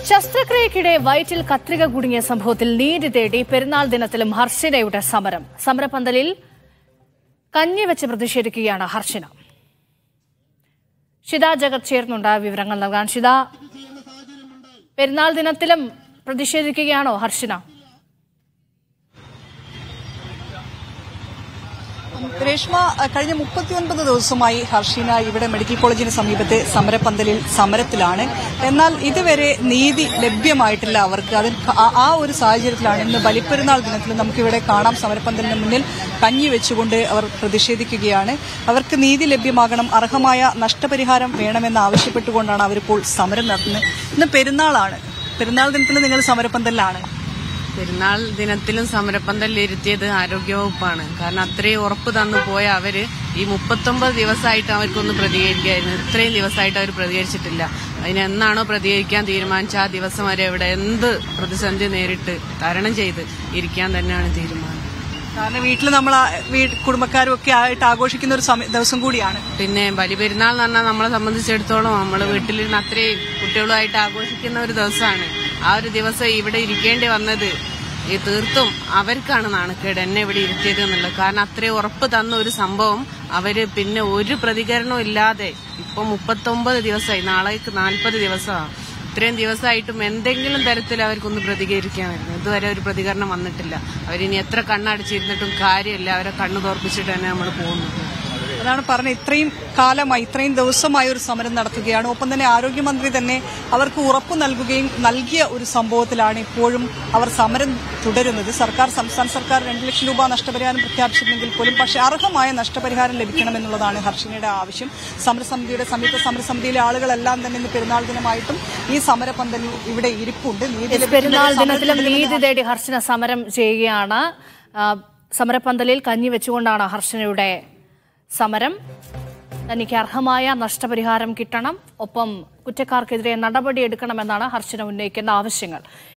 ശസ്ത്രക്രിയക്കിടെ വയറ്റിൽ കത്രിക കുടുങ്ങിയ സംഭവത്തിൽ നീതി തേടി പെരുന്നാൾ ദിനത്തിലും ഹർഷിനയുടെ സമരം സമരപന്തലിൽ കഞ്ഞിവെച്ച് പ്രതിഷേധിക്കുകയാണ് ഹർഷിന ഷിത ജഗത് ചേർന്നുണ്ട് വിവരങ്ങൾ നൽകാൻ ഷിത പെരുന്നാൾ ദിനത്തിലും പ്രതിഷേധിക്കുകയാണോ ഹർഷിന രേഷ്മ കഴിഞ്ഞ മുപ്പത്തിയൊൻപത് ദിവസമായി ഹർഷീന ഇവിടെ മെഡിക്കൽ കോളേജിന് സമീപത്തെ സമരപന്തലിൽ സമരത്തിലാണ് എന്നാൽ ഇതുവരെ നീതി ലഭ്യമായിട്ടില്ല അവർക്ക് അതിൽ ആ- ആ ഒരു സാഹചര്യത്തിലാണ് ഇന്ന് ബലിപ്പെരുന്നാൾ ദിനത്തിൽ നമുക്കിവിടെ കാണാം സമരപന്തലിന് മുന്നിൽ കഞ്ഞി വെച്ചുകൊണ്ട് അവർ പ്രതിഷേധിക്കുകയാണ് അവർക്ക് നീതി ലഭ്യമാകണം അർഹമായ നഷ്ടപരിഹാരം വേണമെന്ന് ആവശ്യപ്പെട്ടുകൊണ്ടാണ് അവരിപ്പോൾ സമരം നടത്തുന്നത് ഇന്ന് പെരുന്നാളാണ് പെരുന്നാൾ ദിനത്തിൽ നിങ്ങൾ സമരപന്തലിലാണ് പെരുന്നാൾ ദിനത്തിലും സമരപ്പന്തലിലിരുത്തിയത് ആരോഗ്യവകുപ്പാണ് കാരണം അത്രയും ഉറപ്പ് തന്നു പോയ അവര് ഈ മുപ്പത്തൊമ്പത് ദിവസമായിട്ട് അവർക്കൊന്ന് പ്രതികരിക്കായിരുന്നു ഇത്രയും ദിവസമായിട്ട് അവർ പ്രതികരിച്ചിട്ടില്ല അതിന് എന്നാണോ പ്രതികരിക്കാൻ തീരുമാനിച്ച ആ ദിവസം വരെ ഇവിടെ എന്ത് പ്രതിസന്ധി നേരിട്ട് തരണം ചെയ്ത് ഇരിക്കാൻ തന്നെയാണ് തീരുമാനം കാരണം വീട്ടിൽ നമ്മൾ ആ- വീ- കുടുംബക്കാരും ഒക്കെ ആയിട്ട് ആഘോഷിക്കുന്ന ഒരു സമയ- ദിവസം കൂടിയാണ് പിന്നെ ബലിപെരുന്നാൾ എന്ന് പറഞ്ഞാൽ നമ്മളെ സംബന്ധിച്ചിടത്തോളം നമ്മൾ വീട്ടിലിരുന്ന് അത്രയും കുട്ടികളുമായിട്ട് ആഘോഷിക്കുന്ന ഒരു ദിവസമാണ് ആ ഒരു ദിവസം ഇവിടെ ഇരിക്കേണ്ടി വന്നത് ഈ തീർത്തും അവർക്കാണ് നാണക്കേട് എന്നെ ഇവിടെ ഇരുത്തിയത് എന്നുള്ളത് കാരണം അത്രയും ഉറപ്പ് തന്ന ഒരു സംഭവം അവര് പിന്നെ ഒരു പ്രതികരണവും ഇല്ലാതെ ഇപ്പൊ മുപ്പത്തൊമ്പത് ദിവസമായി നാളേക്ക് നാൽപ്പത് ദിവസമാണ് ഇത്രയും ദിവസമായിട്ടും എന്തെങ്കിലും തരത്തിൽ അവർക്കൊന്ന് പ്രതികരിക്കാമായിരുന്നു ഇതുവരെ ഒരു പ്രതികരണം വന്നിട്ടില്ല അവരിനി എത്ര കണ്ണടച്ചിരുന്നിട്ടും കാര്യമില്ല അവരെ കണ്ണു തോർപ്പിച്ചിട്ട് തന്നെ നമ്മൾ പോകുന്നത് അതാണ് പറഞ്ഞത് ഇത്രയും കാലമായി ഇത്രയും ദിവസമായി ഒരു സമരം നടത്തുകയാണ് ഒപ്പം തന്നെ ആരോഗ്യമന്ത്രി തന്നെ അവർക്ക് ഉറപ്പ് നൽകുകയും നൽകിയ ഒരു സംഭവത്തിലാണ് ഇപ്പോഴും അവർ സമരം തുടരുന്നത് സർക്കാർ സംസ്ഥാന സർക്കാർ രണ്ട് ലക്ഷം രൂപ നഷ്ടപരിഹാരം പ്രഖ്യാപിച്ചിരുന്നെങ്കിൽ പോലും പക്ഷേ അർഹമായ നഷ്ടപരിഹാരം ലഭിക്കണമെന്നുള്ളതാണ് ഹർഷിനയുടെ ആവശ്യം സമരസമിതിയുടെ സംയുക്ത സമരസമിതിയിലെ ആളുകളെല്ലാം തന്നെ ഇന്ന് പെരുന്നാൾ ദിനമായിട്ടും ഈ സമരപന്തലിൽ ഇവിടെ ഇരിപ്പുണ്ട് നീതി ലഭിക്കുന്നത് പെരുന്നാൾ സമരം ദിനത്തിലും തുടരുമെന്ന് നീതി തേടി ഹർഷന സമരം ചെയ്യുകയാണ് ആ, സമരപന്തലിൽ കഞ്ഞി വെച്ചുകൊണ്ടാണ് ഹർഷനയുടെ സമരം തനിക്ക് അർഹമായ നഷ്ടപരിഹാരം കിട്ടണം ഒപ്പം കുറ്റക്കാർക്കെതിരെ നടപടിയെടുക്കണമെന്നാണ് ഹർഷന ഉന്നയിക്കുന്ന ആവശ്യങ്ങൾ